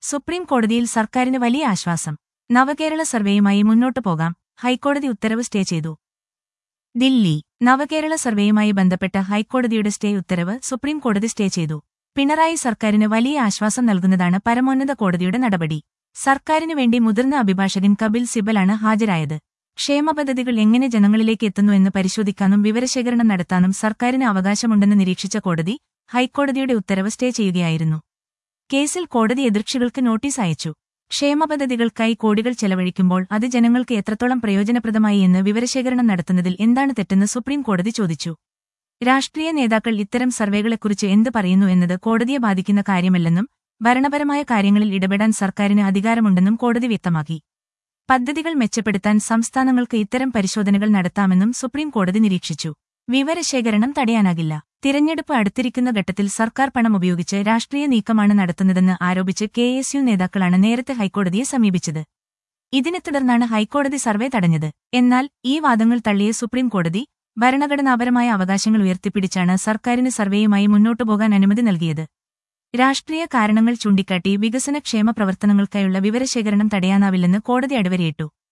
supreme കോടതിയിൽ സർക്കാരിന് വലിയ ആശ്വാസം നവകേരള സർവേയുമായി മുന്നോട്ടു പോകാം ഹൈക്കോടതി ഉത്തരവ് സ്റ്റേ ചെയ്തു ദില്ലി നവകേരള സർവേയുമായി ബന്ധപ്പെട്ട ഹൈക്കോടതിയുടെ സ്റ്റേ ഉത്തരവ് സുപ്രീം കോടതി സ്റ്റേ ചെയ്തു പിണറായി സർക്കാരിന് വലിയ ആശ്വാസം നൽകുന്നതാണ് പരമോന്നത കോടതിയുടെ നടപടി സർക്കാരിനു വേണ്ടി മുതിർന്ന അഭിഭാഷകൻ കപിൽ സിബലാണ് ഹാജരായത് ക്ഷേമപദ്ധതികൾ എങ്ങനെ ജനങ്ങളിലേക്ക് എത്തുന്നു എന്ന് പരിശോധിക്കാനും വിവരശേഖരണം നടത്താനും സർക്കാരിന് അവകാശമുണ്ടെന്ന് നിരീക്ഷിച്ച കോടതി ഹൈക്കോടതിയുടെ ഉത്തരവ് സ്റ്റേ ചെയ്യുകയായിരുന്നു കേസിൽ കോടതി എതിർകക്ഷികൾക്ക് നോട്ടീസ് അയച്ചു ക്ഷേമപദ്ധതികൾക്കായി കോടികൾ ചെലവഴിക്കുമ്പോൾ അത് ജനങ്ങൾക്ക് എത്രത്തോളം പ്രയോജനപ്രദമായി എന്ന് വിവരശേഖരണം നടത്തുന്നതിൽ എന്താണ് തെറ്റെന്ന് സുപ്രീം കോടതി ചോദിച്ചു രാഷ്ട്രീയ നേതാക്കൾ ഇത്തരം സർവേകളെക്കുറിച്ച് എന്ത് പറയുന്നു എന്നത് കോടതിയെ ബാധിക്കുന്ന കാര്യമല്ലെന്നും ഭരണപരമായ കാര്യങ്ങളിൽ ഇടപെടാൻ സർക്കാരിന് അധികാരമുണ്ടെന്നും കോടതി വ്യക്തമാക്കി പദ്ധതികൾ മെച്ചപ്പെടുത്താൻ സംസ്ഥാനങ്ങൾക്ക് ഇത്തരം പരിശോധനകൾ നടത്താമെന്നും സുപ്രീം കോടതി നിരീക്ഷിച്ചു വിവരശേഖരണം തടയാനാകില്ല തിരഞ്ഞെടുപ്പ് അടുത്തിരിക്കുന്ന ഘട്ടത്തിൽ സർക്കാർ പണം ഉപയോഗിച്ച് രാഷ്ട്രീയ നീക്കമാണ് നടത്തുന്നതെന്ന് ആരോപിച്ച് കെ എസ് യു നേതാക്കളാണ് നേരത്തെ ഹൈക്കോടതിയെ സമീപിച്ചത് ഇതിനെ തുടർന്നാണ് ഹൈക്കോടതി സർവേ തടഞ്ഞത് എന്നാൽ ഈ വാദങ്ങൾ തള്ളിയ സുപ്രീം കോടതി ഭരണഘടനാപരമായ അവകാശങ്ങൾ ഉയർത്തിപ്പിടിച്ചാണ് സർക്കാരിന് സർവേയുമായി മുന്നോട്ടു പോകാൻ അനുമതി നൽകിയത് രാഷ്ട്രീയ കാരണങ്ങൾ ചൂണ്ടിക്കാട്ടി വികസനക്ഷേമ പ്രവർത്തനങ്ങൾക്കായുള്ള വിവരശേഖരണം തടയാനാവില്ലെന്ന് കോടതി അടിവരയിട്ടു